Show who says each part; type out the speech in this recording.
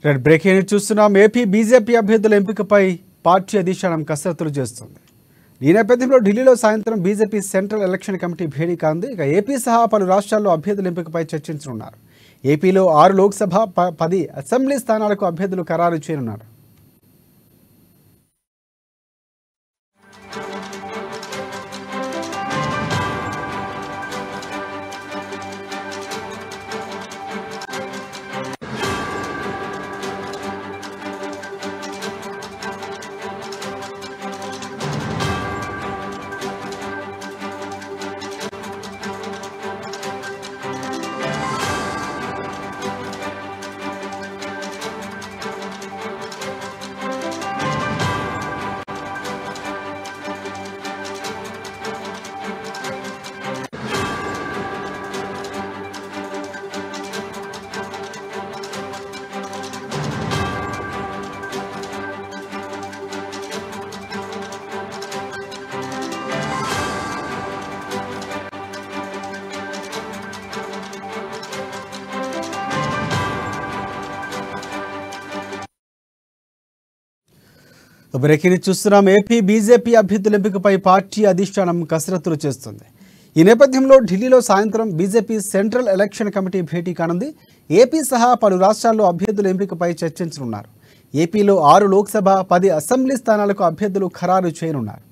Speaker 1: red breaking news చూస్తున్నాం AP BJP అభ్యర్థుల ఎంపికపై పార్టీ అధిష్టానం కసరత్తులు చేస్తుంది ఈ నేపథ్యంలో ఢిల్లీలో సాయంత్రం బీజేపీ సెంట్రల్ ఎలక్షన్ కమిటీ భేటీ కాంది ఇక ఏపీ సహా పలు రాష్ట్రాల్లో అభ్యర్థుల ఎంపికపై చర్చించనున్నారు ఏపీలో ఆరు లోక్సభ ప- పది అసెంబ్లీ స్థానాలకు అభ్యర్థులు ఖరారు చేయనున్నారు బ్రేకింగ్ న్యూస్ చూస్తున్నాం ఏపీ బీజేపీ అభ్యర్థుల ఎంపికపై పార్టీ అధిష్టానం కసరత్తులు చేస్తుంది ఈ నేపథ్యంలో ఢిల్లీలో సాయంత్రం బీజేపీ సెంట్రల్ ఎలక్షన్ కమిటీ భేటీ కానుంది ఏపీ సహా పలు రాష్ట్రాల్లో అభ్యర్థుల ఎంపికపై చర్చించనున్నారు ఏపీలో ఆరు లోక్సభ పది అసెంబ్లీ స్థానాలకు అభ్యర్థులు ఖరారు చేయనున్నారు